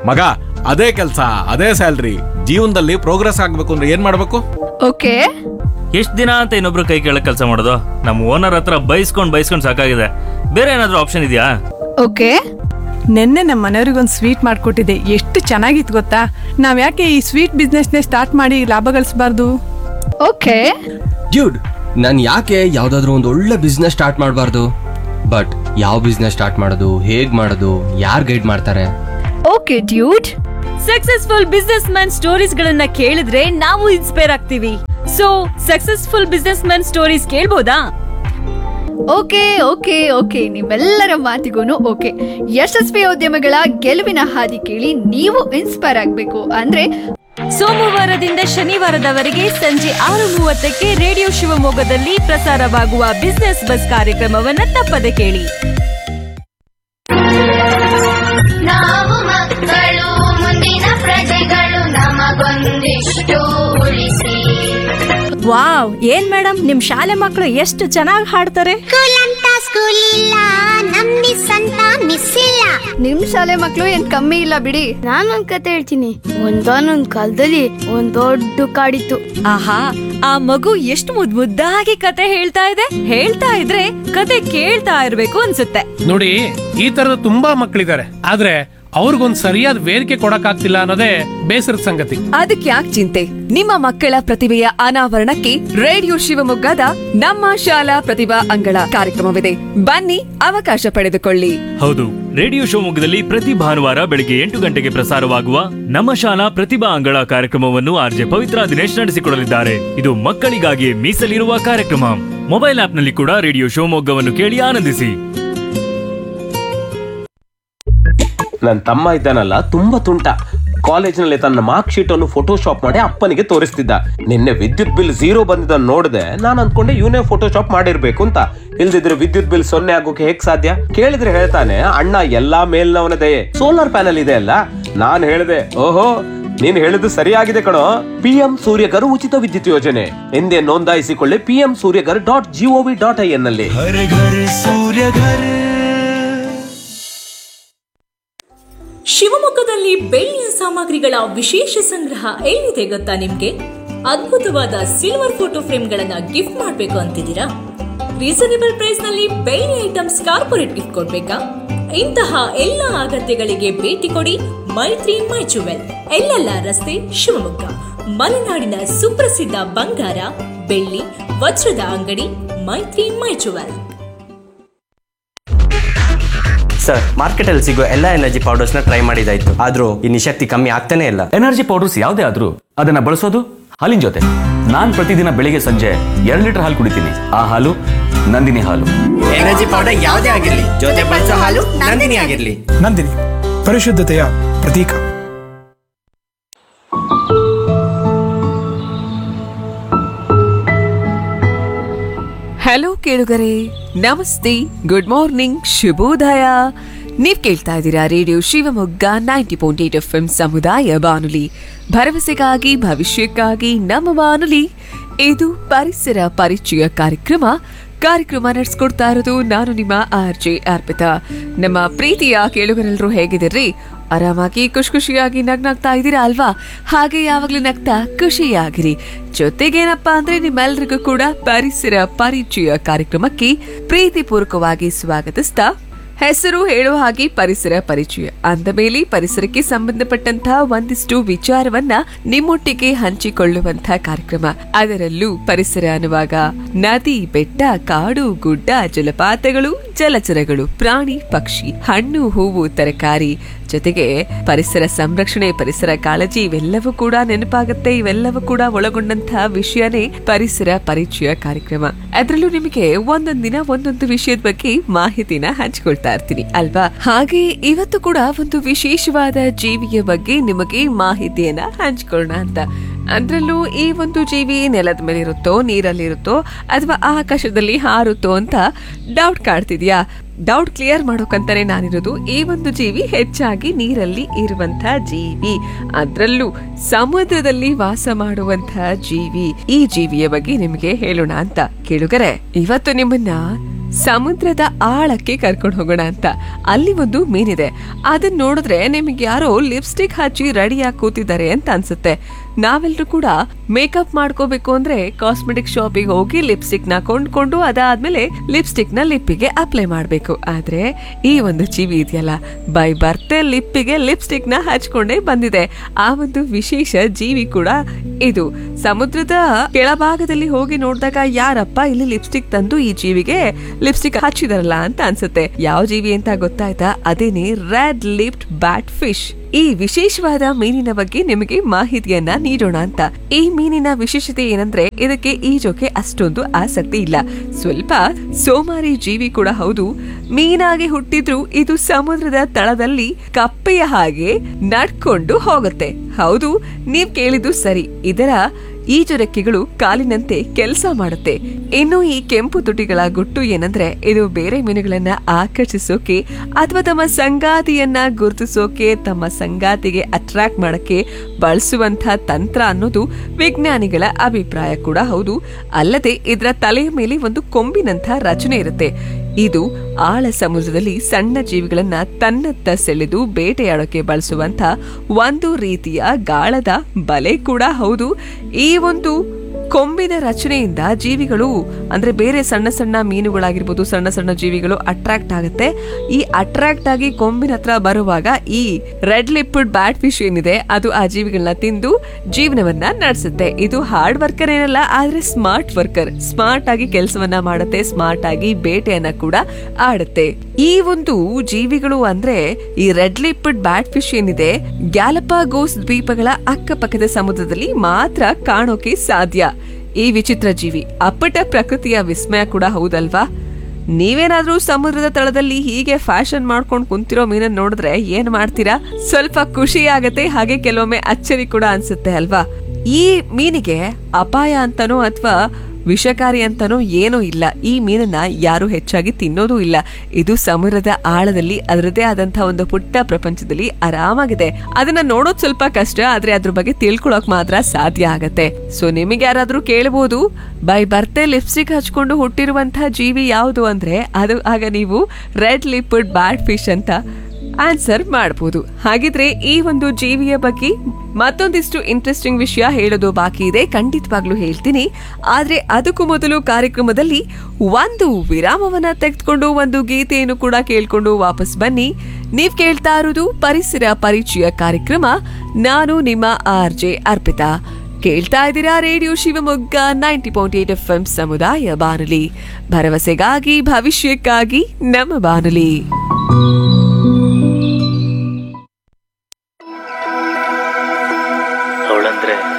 ಮಗ ಅದೇ ಕೆಲಸ ಅದೇ ಸ್ಯಾಲ್ರಿ ಜೀವನದಲ್ಲಿ ಪ್ರೋಗ್ರೆಸ್ ಆಗ್ಬೇಕು ಅಂದ್ರೆ ಏನ್ ಮಾಡ್ಬೇಕು ಓಕೆ ಎಷ್ಟ್ ದಿನ ಅಂತ ಇನ್ನೊಬ್ರು ಕೈ ಕೆಳಗ್ ಕೆಲಸ ಮಾಡೋದು ನಮ್ಮ ಓನರ್ ಹತ್ರ ಬೈಸ್ಕೊಂಡ್ ಬೈಸ್ಕೊಂಡ್ ಸಾಕಾಗಿದೆ ಬೇರೆ ಏನಾದ್ರೂ ಆಪ್ಷನ್ ಇದೆಯಾ ಓಕೆ ನಿನ್ನೆ ನಮ್ಮ ಮನೆಯವ್ರಿಗೊಂದು ಸ್ವೀಟ್ ಮಾಡಿಕೊಟ್ಟಿದ್ದೆ ಎಷ್ಟು ಚೆನ್ನಾಗಿತ್ತು ಗೊತ್ತಾ ನಾವು ಯಾಕೆ ಈ ಸ್ವೀಟ್ ಬಿಸ್ನೆಸ್ನೇ ಸ್ಟಾರ್ಟ್ ಮಾಡಿ ಲಾಭ ಗಳಿಸಬಾರ್ದು ಓಕೆ ಡ್ಯೂಡ್ ನಾನು ಯಾಕೆ ಯಾವುದಾದ್ರೂ ಒಂದು ಒಳ್ಳೆ ಬಿಸ್ನೆಸ್ ಸ್ಟಾರ್ಟ್ ಮಾಡಬಾರ್ದು ಬಟ್ ಯಾವ ಬಿಸ್ನೆಸ್ ಸ್ಟಾರ್ಟ್ ಮಾಡೋದು ಹೇಗ್ ಮಾಡೋದು ಯಾರು ಗೈಡ್ ಮಾಡ್ತಾರೆ okay dude successful business man stories ಗಳನ್ನ ಕೇಳಿದ್ರೆ ನಾವು ಇನ್ಸ್ಪೈರ್ ಆಗ್ತೀವಿ so successful business man stories ಕೇಳ್ಬೋದಾ ಓಕೆ ಓಕೆ ಓಕೆ ನಿಮ್ಮೆಲ್ಲರ ಮಾತಿಗೂ ಓಕೆ ಯಶಸ್ವಿ ಉದ್ಯಮಗಳ ಗೆಲುವಿನ ಹಾದಿ ಕೇಳಿ ನೀವು ಇನ್ಸ್ಪೈರ್ ಆಗಬೇಕು ಅಂದ್ರೆ ಸೋಮವಾರದಿಂದ ಶನಿವಾರದವರೆಗೆ ಸಂಜೆ ಆರು ಮೂವತ್ತಕ್ಕೆ ರೇಡಿಯೋ ಶಿವಮೊಗ್ಗದಲ್ಲಿ ಪ್ರಸಾರವಾಗುವ ಬಿಸ್ನೆಸ್ ಬಸ್ ಕಾರ್ಯಕ್ರಮವನ್ನ ತಪ್ಪದೆ ಕೇಳಿ ನಾವು ಮಕ್ಕಳು ಮುಂದಿನ ಪ್ರಜೆಗಳು ನಮಗೊಂದಿಷ್ಟು ಉಳಿಸಿ ವಾವ್ ಏನ್ ಮೇಡಮ್ ನಿಮ್ ಶಾಲೆ ಮಕ್ಕಳು ಎಷ್ಟು ಚೆನ್ನಾಗಿ ಹಾಡ್ತಾರೆ ಸ್ಕೂಲ್ ಅಂತ ಸ್ಕೂಲ್ ಇಲ್ಲ ನಮ್ ಮಿಸ್ ಅಂತ ಮಿಸ್ ಇಲ್ಲ ನಿಮ್ ಶಾಲೆ ಮಕ್ಳು ಏನ್ ಕಮ್ಮಿ ಇಲ್ಲ ಬಿಡಿ ನಾನೊಂದ್ ಕತೆ ಹೇಳ್ತೀನಿ ಒಂದಾನೊಂದ್ ಕಾಲದಲ್ಲಿ ಒಂದ್ ದೊಡ್ಡ ಕಾಡಿತ್ತು ಆಹಾ ಆ ಮಗು ಎಷ್ಟು ಮುದ್ ಮುದ್ದಾಗಿ ಕತೆ ಹೇಳ್ತಾ ಇದೆ ಹೇಳ್ತಾ ಇದ್ರೆ ಕತೆ ಕೇಳ್ತಾ ಇರ್ಬೇಕು ಅನ್ಸುತ್ತೆ ನೋಡಿ ಈ ತರದ ತುಂಬಾ ಮಕ್ಕಳಿದ್ದಾರೆ ಆದ್ರೆ ಅವ್ರಿಗೊಂದ್ ಸರಿಯಾದ ವೇದಿಕೆ ಕೊಡಕ್ಕಾಗ್ತಿಲ್ಲ ಅನ್ನೋದೇ ಬೇಸರದ ಸಂಗತಿ ಅದಕ್ಕೆ ಯಾಕೆ ಚಿಂತೆ ನಿಮ್ಮ ಮಕ್ಕಳ ಪ್ರತಿಭೆಯ ಅನಾವರಣಕ್ಕೆ ರೇಡಿಯೋ ಶಿವಮೊಗ್ಗದ ನಮ್ಮ ಶಾಲಾ ಪ್ರತಿಭಾ ಅಂಗಳ ಕಾರ್ಯಕ್ರಮವಿದೆ ಬನ್ನಿ ಅವಕಾಶ ಪಡೆದುಕೊಳ್ಳಿ ಹೌದು ರೇಡಿಯೋ ಶಿವಮೊಗ್ಗದಲ್ಲಿ ಪ್ರತಿ ಭಾನುವಾರ ಬೆಳಿಗ್ಗೆ ಎಂಟು ಗಂಟೆಗೆ ಪ್ರಸಾರವಾಗುವ ನಮ್ಮ ಶಾಲಾ ಪ್ರತಿಭಾ ಅಂಗಳ ಕಾರ್ಯಕ್ರಮವನ್ನು ಆರ್ಜೆ ಪವಿತ್ರ ದಿನೇಶ್ ನಡೆಸಿಕೊಡಲಿದ್ದಾರೆ ಇದು ಮಕ್ಕಳಿಗಾಗಿ ಮೀಸಲಿರುವ ಕಾರ್ಯಕ್ರಮ ಮೊಬೈಲ್ ಆಪ್ನಲ್ಲಿ ಕೂಡ ರೇಡಿಯೋ ಶಿವಮೊಗ್ಗವನ್ನು ಕೇಳಿ ಆನಂದಿಸಿ ನನ್ನ ತಮ್ಮ ಇದ್ದಾನಲ್ಲ ತುಂಬಾ ತುಂಟ ಕಾಲೇಜಿನಲ್ಲಿ ತನ್ನ ಮಾರ್ಕ್ ಶೀಟ್ ಅನ್ನು ಫೋಟೋಶಾಪ್ ಮಾಡಿ ಅಪ್ಪನಿಗೆ ತೋರಿಸ್ತಿದ್ದ ನಿನ್ನೆ ವಿದ್ಯುತ್ ಬಿಲ್ ಝೀರೋ ಬಂದಿದ್ದನ್ನು ನೋಡಿದೆ ನಾನು ಅನ್ಕೊಂಡೆ ಇವನೇ ಫೋಟೋಶಾಪ್ ಮಾಡಿರ್ಬೇಕು ಅಂತ ಇಲ್ದಿದ್ರೆ ವಿದ್ಯುತ್ ಬಿಲ್ ಸೊನ್ನೆ ಆಗೋಕೆ ಹೇಗ್ ಸಾಧ್ಯ ಕೇಳಿದ್ರೆ ಹೇಳ್ತಾನೆ ಅಣ್ಣ ಎಲ್ಲಾ ಮೇಲ್ನವನ ದಯೆ ಸೋಲಾರ್ ಪ್ಯಾನಲ್ ಇದೆ ಅಲ್ಲ ನಾನ್ ಹೇಳಿದೆ ಓಹೋ ನೀನ್ ಹೇಳಿದ್ದು ಸರಿಯಾಗಿದೆ ಕಣೋ ಪಿಎಂ ಸೂರ್ಯಗರ್ ಉಚಿತ ವಿದ್ಯುತ್ ಯೋಜನೆ ಎಂದೇ ನೋಂದಾಯಿಸಿಕೊಳ್ಳಿ PM Suryaghar dot GOV dot I N ನಲ್ಲಿ ಶಿವಮೊಗ್ಗದಲ್ಲಿ ಬೆಳ್ಳಿಯ ಸಾಮಗ್ರಿಗಳ ವಿಶೇಷ ಸಂಗ್ರಹ ಎಲ್ಲಿದೆ ಗೊತ್ತಾ ನಿಮ್ಗೆ ಅದ್ಭುತವಾದ ಸಿಲ್ವರ್ ಫೋಟೋ ಫ್ರೇಮ್ಗಳನ್ನ ಗಿಫ್ಟ್ ಮಾಡ್ಬೇಕು ಅಂತಿದ್ದೀರಾ ರೀಸನೇಬಲ್ ಪ್ರೈಸ್ ನಲ್ಲಿ ಬೆಳ್ಳಿ ಐಟಮ್ಸ್ ಕಾರ್ಪೊರೇಟ್ ಗಿಫ್ಟ್ ಕೊಡ್ಬೇಕಾ ಇಂತಹ ಎಲ್ಲ ಅಗತ್ಯಗಳಿಗೆ ಭೇಟಿ ಕೊಡಿ ಮೈತ್ರಿ ಮೈ ಜುವೆಲ್ ಎಲ್ಲೆಲ್ಲ ರಸ್ತೆ ಶಿವಮೊಗ್ಗ ಮಲೆನಾಡಿನ ಸುಪ್ರಸಿದ್ಧ ಬಂಗಾರ ಬೆಳ್ಳಿ ವಜ್ರದ ಅಂಗಡಿ ಮೈತ್ರಿ ಮೈ ಜುವೆಲ್ ಸರ್ ಮಾರ್ಕೆಟಲ್ಲಿ ಸಿಗೋ ಎಲ್ಲ ಎನರ್ಜಿ ಪೌಡರ್ಸ್ನ ಟ್ರೈ ಮಾಡಿದಾಯ್ತು ಆದ್ರೂ ಈ ನಿಶಕ್ತಿ ಕಮ್ಮಿ ಆಗ್ತಾನೆ ಇಲ್ಲ ಎನರ್ಜಿ ಪೌಡರ್ಸ್ ಯಾವುದೇ ಆದ್ರೂ ಅದನ್ನ ಬಳಸೋದು ಹಾಲಿನ ಜೊತೆ ನಾನ್ ಪ್ರತಿದಿನ ಬೆಳಿಗ್ಗೆ ಸಂಜೆ ಎರಡು ಲೀಟರ್ ಹಾಲು ಕುಡಿತೀನಿ ಆ ಹಾಲು ನಂದಿನಿ ಹಾಲು ಎನರ್ಜಿ ಪೌಡರ್ ಯಾವುದೇ ಆಗಿರ್ಲಿ ಜೊತೆ ಬಳಸೋ ಹಾಲು ನಂದಿನಿ ಆಗಿರ್ಲಿ ನಂದಿನಿ ಪರಿಶುದ್ಧತೆಯ ಪ್ರತೀಕ ಹಲೋ ಕೇಳುಗರೆ ನಮಸ್ತೆ ಗುಡ್ ಮಾರ್ನಿಂಗ್ ಶುಭೋದಯ ನೀವ್ ಕೇಳ್ತಾ ಇದ್ದೀರಾ radio Shivamogga ninety point eight F M ಸಮುದಾಯ ಬಾನುಲಿ ಭರವಸೆಗಾಗಿ ಭವಿಷ್ಯಕ್ಕಾಗಿ ನಮ್ಮ ಬಾನುಲಿ ಇದು ಪರಿಸರ ಪರಿಚಯ ಕಾರ್ಯಕ್ರಮ ಕಾರ್ಯಕ್ರಮ ನಡೆಸ್ಕೊಡ್ತಾ ಇರೋದು ನಾನು ನಿಮ್ಮ ಆರ್ ಜೆ ಅರ್ಪಿತಾ ನಮ್ಮ ಪ್ರೀತಿಯ ಕೇಳುಗರೆಲ್ಲರೂ ಹೇಗಿದ್ದೀರಿ ಆರಾಮಾಗಿ ಖುಷಿ ಖುಷಿಯಾಗಿ ನಗ್ನಾಗ್ತಾ ಇದ್ದೀರಾ ಅಲ್ವಾ ಹಾಗೆ ಯಾವಾಗ್ಲೂ ನಗ್ತಾ ಖುಷಿಯಾಗಿರಿ ಜೊತೆಗೇನಪ್ಪಾ ಅಂದ್ರೆ ನಿಮ್ಮೆಲ್ರಿಗೂ ಕೂಡ ಪರಿಸರ ಪರಿಚಯ ಕಾರ್ಯಕ್ರಮಕ್ಕೆ ಪ್ರೀತಿಪೂರ್ವಕವಾಗಿ ಸ್ವಾಗತಿಸ್ತಾ ಹೆಸರು ಹೇಳುವ ಹಾಗೆ ಪರಿಸರ ಪರಿಚಯ ಅಂದ ಮೇಲೆ ಪರಿಸರಕ್ಕೆ ಸಂಬಂಧಪಟ್ಟಂತಹ ಒಂದಿಷ್ಟು ವಿಚಾರವನ್ನ ನಿಮ್ಮೊಟ್ಟಿಗೆ ಹಂಚಿಕೊಳ್ಳುವಂತಹ ಕಾರ್ಯಕ್ರಮ ಅದರಲ್ಲೂ ಪರಿಸರ ಅನ್ನುವಾಗ ನದಿ ಬೆಟ್ಟ ಕಾಡು ಗುಡ್ಡ ಜಲಪಾತಗಳು ಜಲಚರಗಳು ಪ್ರಾಣಿ ಪಕ್ಷಿ ಹಣ್ಣು ಹೂವು ತರಕಾರಿ ಜೊತೆಗೆ ಪರಿಸರ ಸಂರಕ್ಷಣೆ ಪರಿಸರ ಕಾಳಜಿ ಇವೆಲ್ಲವೂ ಕೂಡ ನೆನಪಾಗುತ್ತೆ ಇವೆಲ್ಲವೂ ಕೂಡ ಒಳಗೊಂಡಂತಹ ವಿಷಯನೇ ಪರಿಸರ ಪರಿಚಯ ಕಾರ್ಯಕ್ರಮ ಅದರಲ್ಲೂ ನಿಮಗೆ ಒಂದೊಂದ್ ದಿನ ಒಂದೊಂದು ವಿಷಯದ ಬಗ್ಗೆ ಮಾಹಿತಿನ ಹಂಚಿಕೊಳ್ತಾ ಇರ್ತೀನಿ ಅಲ್ವಾ ಹಾಗೆ ಇವತ್ತು ಕೂಡ ಒಂದು ವಿಶೇಷವಾದ ಜೀವಿಯ ಬಗ್ಗೆ ನಿಮಗೆ ಮಾಹಿತಿಯನ್ನ ಹಂಚ್ಕೊಳ್ಳೋಣ ಅಂತ ಅದ್ರಲ್ಲೂ ಈ ಒಂದು ಜೀವಿ ನೆಲದ ಮೇಲೆ ಇರುತ್ತೋ ನೀರಲ್ಲಿರುತ್ತೋ ಅಥವಾ ಆಕಾಶದಲ್ಲಿ ಹಾರುತ್ತೋ ಅಂತ ಡೌಟ್ ಕಾಡ್ತಿದ್ಯಾ ಡೌಟ್ ಕ್ಲಿಯರ್ ಮಾಡೋಕಂತಾನೆ ನಾನಿರೋದು ಈ ಒಂದು ಜೀವಿ ಹೆಚ್ಚಾಗಿ ನೀರಲ್ಲಿ ಇರುವಂತಹ ಜೀವಿ ಅದ್ರಲ್ಲೂ ಸಮುದ್ರದಲ್ಲಿ ವಾಸ ಮಾಡುವಂತಹ ಜೀವಿ ಈ ಜೀವಿಯ ಬಗ್ಗೆ ನಿಮಗೆ ಹೇಳೋಣ ಅಂತ ಕೇಳುಗರೆ ಇವತ್ತು ನಿಮ್ಮನ್ನ ಸಮುದ್ರದ ಆಳಕ್ಕೆ ಕರ್ಕೊಂಡು ಹೋಗೋಣ ಅಂತ ಅಲ್ಲಿ ಒಂದು ಮೀನಿದೆ ಅದನ್ನ ನೋಡಿದ್ರೆ ನಿಮಗೆ ಯಾರೋ ಲಿಪ್ಸ್ಟಿಕ್ ಹಚ್ಚಿ ರೆಡಿಯಾಗಿ ಕೂತಿದ್ದಾರೆ ಅಂತ ಅನ್ಸುತ್ತೆ ನಾವೆಲ್ಲರೂ ಕೂಡ ಮೇಕಪ್ ಮಾಡ್ಕೋಬೇಕು ಅಂದ್ರೆ ಕಾಸ್ಮೆಟಿಕ್ ಶಾಪಿಗೆ ಹೋಗಿ ಲಿಪ್ಸ್ಟಿಕ್ ನ ಕೊಂಡ್ಕೊಂಡು ಅದಾದ್ಮೇಲೆ ಲಿಪ್ಸ್ಟಿಕ್ ನ ಲಿಪ್ಪಿಗೆ ಅಪ್ಲೈ ಮಾಡ್ಬೇಕು ಆದ್ರೆ ಈ ಒಂದು ಜೀವಿ ಇದೆಯಲ್ಲ ಬೈ ಬರ್ತೆ ಲಿಪ್ಪಿಗೆ ಲಿಪ್ಸ್ಟಿಕ್ ನ ಹಚ್ಕೊಂಡೇ ಬಂದಿದೆ ಆ ಒಂದು ವಿಶೇಷ ಜೀವಿ ಕೂಡ ಇದು ಸಮುದ್ರದ ಕೆಳಭಾಗದಲ್ಲಿ ಹೋಗಿ ನೋಡಿದಾಗ ಯಾರಪ್ಪ ಇಲ್ಲಿ ಲಿಪ್ಸ್ಟಿಕ್ ತಂದು ಈ ಜೀವಿಗೆ ಲಿಪ್ಸ್ಟಿಕ್ ಹಚ್ಚಿದಾರಲ್ಲ ಅಂತ ಅನ್ಸುತ್ತೆ ಯಾವ ಜೀವಿ ಅಂತ ಗೊತ್ತಾಯ್ತಾ ಅದೇನೆ ರೆಡ್ ಲಿಪ್ಡ್ ಬ್ಯಾಟ್ ಫಿಶ್ ಈ ವಿಶೇಷವಾದ ಮೀನಿನ ಬಗ್ಗೆ ನಿಮಗೆ ಮಾಹಿತಿಯನ್ನ ನೀಡೋಣ ಅಂತ ಈ ಮೀನಿನ ವಿಶೇಷತೆ ಏನಂದ್ರೆ ಇದಕ್ಕೆ ಈಜೋಕೆ ಅಷ್ಟೊಂದು ಆಸಕ್ತಿ ಇಲ್ಲ ಸ್ವಲ್ಪ ಸೋಮಾರಿ ಜೀವಿ ಕೂಡ ಹೌದು ಮೀನಾಗಿ ಹುಟ್ಟಿದ್ರು ಇದು ಸಮುದ್ರದ ತಳದಲ್ಲಿ ಕಪ್ಪೆಯ ಹಾಗೆ ನಡ್ಕೊಂಡು ಹೋಗುತ್ತೆ ಹೌದು ನೀವ್ ಕೇಳಿದ್ದು ಸರಿ ಇದರ ಈಜು ರೆಕ್ಕೆಗಳು ಕಾಲಿನಂತೆ ಕೆಲಸ ಮಾಡುತ್ತೆ ಇನ್ನು ಈ ಕೆಂಪು ತುಟಿಗಳ ಗುಟ್ಟು ಏನಂದ್ರೆ ಇದು ಬೇರೆ ಮೀನುಗಳನ್ನ ಆಕರ್ಷಿಸೋಕೆ ಅಥವಾ ತಮ್ಮ ಸಂಗಾತಿಯನ್ನ ಗುರುತಿಸೋಕೆ ತಮ್ಮ ಸಂಗಾತಿಗೆ ಅಟ್ರಾಕ್ಟ್ ಮಾಡಕ್ಕೆ ಬಳಸುವಂತ ತಂತ್ರ ಅನ್ನೋದು ವಿಜ್ಞಾನಿಗಳ ಅಭಿಪ್ರಾಯ ಕೂಡ ಹೌದು ಅಲ್ಲದೆ ಇದರ ತಲೆಯ ಮೇಲೆ ಒಂದು ಕೊಂಬಿನಂಥ ರಚನೆ ಇರುತ್ತೆ ಇದು ಆಳ ಸಮುದ್ರದಲ್ಲಿ ಸಣ್ಣ ಜೀವಿಗಳನ್ನ ತನ್ನತ್ತ ಸೆಳೆದು ಬೇಟೆಯಾಡೋಕೆ ಬಳಸುವಂತ ಒಂದು ರೀತಿಯ ಗಾಳದ ಬಲೆ ಕೂಡ ಹೌದು ಈ ಒಂದು ಕೊಂಬಿನ ರಚನೆಯಿಂದ ಜೀವಿಗಳು ಅಂದ್ರೆ ಬೇರೆ ಸಣ್ಣ ಸಣ್ಣ ಮೀನುಗಳಾಗಿರ್ಬೋದು ಸಣ್ಣ ಸಣ್ಣ ಜೀವಿಗಳು ಅಟ್ರಾಕ್ಟ್ ಆಗುತ್ತೆ ಈ ಅಟ್ರಾಕ್ಟ್ ಆಗಿ ಕೊಂಬಿನ ಹತ್ರ ಬರುವಾಗ ಈ ರೆಡ್ ಲಿಪ್ಡ್ ಬ್ಯಾಟ್ ಫಿಶ್ ಏನಿದೆ ಅದು ಆ ಜೀವಿಗಳನ್ನ ತಿಂದು ಜೀವನವನ್ನ ನಡೆಸುತ್ತೆ ಇದು ಹಾರ್ಡ್ ವರ್ಕರ್ ಏನಲ್ಲ ಆದ್ರೆ ಸ್ಮಾರ್ಟ್ ವರ್ಕರ್ ಸ್ಮಾರ್ಟ್ ಆಗಿ ಕೆಲಸವನ್ನ ಮಾಡುತ್ತೆ ಸ್ಮಾರ್ಟ್ ಆಗಿ ಬೇಟೆಯನ್ನ ಕೂಡ ಆಡುತ್ತೆ ಈ ಒಂದು ಜೀವಿಗಳು ಅಂದ್ರೆ ಈ ರೆಡ್ ಲಿಪ್ಡ್ ಬ್ಯಾಟ್ ಫಿಶ್ ಏನಿದೆ ಗ್ಯಾಲಪಾಗೋಸ್ ದ್ವೀಪಗಳ ಅಕ್ಕಪಕ್ಕದ ಸಮುದ್ರದಲ್ಲಿ ಮಾತ್ರ ಕಾಣೋಕೆ ಸಾಧ್ಯ ಈ ವಿಚಿತ್ರ ಜೀವಿ ಅಪ್ಪಟ ಪ್ರಕೃತಿಯ ವಿಸ್ಮಯ ಕೂಡ ಹೌದಲ್ವಾ ನೀವೇನಾದ್ರೂ ಸಮುದ್ರದ ತಳದಲ್ಲಿ ಹೀಗೆ ಫ್ಯಾಷನ್ ಮಾಡ್ಕೊಂಡು ಕುಂತಿರೋ ಮೀನನ್ನ ನೋಡಿದ್ರೆ ಏನ್ ಮಾಡ್ತೀರಾ ಸ್ವಲ್ಪ ಖುಷಿ ಆಗತ್ತೆ ಹಾಗೆ ಕೆಲವೊಮ್ಮೆ ಅಚ್ಚರಿ ಕೂಡ ಅನ್ಸುತ್ತೆ ಅಲ್ವಾ ಈ ಮೀನಿಗೆ ಅಪಾಯ ಅಂತನೋ ಅಥವಾ ವಿಷಕಾರಿ ಅಂತನೋ ಏನೂ ಇಲ್ಲ ಈ ಮೀನನ್ನ ಯಾರು ಹೆಚ್ಚಾಗಿ ತಿನ್ನೋದೂ ಇಲ್ಲ ಇದು ಸಮುದ್ರದ ಆಳದಲ್ಲಿ ಅದರದೇ ಆದಂತಹ ಒಂದು ಪುಟ್ಟ ಪ್ರಪಂಚದಲ್ಲಿ ಆರಾಮಾಗಿದೆ ಅದನ್ನ ನೋಡೋದ್ ಸ್ವಲ್ಪ ಕಷ್ಟ ಆದ್ರೆ ಅದ್ರ ಬಗ್ಗೆ ತಿಳ್ಕೊಳಕ್ ಮಾತ್ರ ಸಾಧ್ಯ ಆಗತ್ತೆ ಸೊ ನಿಮಗೆ ಯಾರಾದ್ರೂ ಕೇಳಬಹುದು ಬೈ ಬರ್ತೆ ಲಿಪ್ಸ್ಟಿಕ್ ಹಚ್ಕೊಂಡು ಹುಟ್ಟಿರುವಂತಹ ಜೀವಿ ಯಾವುದು ಅಂದ್ರೆ ಅದು ಆಗ ನೀವು ರೆಡ್ ಲಿಪ್ಡ್ ಬ್ಯಾಟ್ ಫಿಶ್ ಅಂತ ಆನ್ಸರ್ ಮಾಡಬಹುದು ಹಾಗಿದ್ರೆ ಈ ಒಂದು ಜೀವಿಯ ಬಗ್ಗೆ ಮತ್ತೊಂದಿಷ್ಟು ಇಂಟ್ರೆಸ್ಟಿಂಗ್ ವಿಷಯ ಹೇಳೋದು ಬಾಕಿ ಇದೆ ಖಂಡಿತವಾಗ್ಲೂ ಹೇಳ್ತೀನಿ ಆದ್ರೆ ಅದಕ್ಕೂ ಮೊದಲು ಕಾರ್ಯಕ್ರಮದಲ್ಲಿ ಒಂದು ವಿರಾಮವನ್ನ ತೆಗೆದುಕೊಂಡು ಒಂದು ಗೀತೆಯನ್ನು ಕೂಡ ಕೇಳ್ಕೊಂಡು ವಾಪಸ್ ಬನ್ನಿ ನೀವ್ ಕೇಳ್ತಾ ಇರೋದು ಪರಿಸರ ಪರಿಚಯ ಕಾರ್ಯಕ್ರಮ ನಾನು ನಿಮ್ಮ ಆರ್ ಜೆ ಅರ್ಪಿತಾ ಕೇಳ್ತಾ ಇದ್ದೀರಾ radio Shivamogga ninety point eight F M ಸಮುದಾಯ ಬಾನುಲಿ ಭರವಸೆಗಾಗಿ ಭವಿಷ್ಯಕ್ಕಾಗಿ ನಮ್ಮ ಬಾನುಲಿ ಅವಳಂದ್ರೆ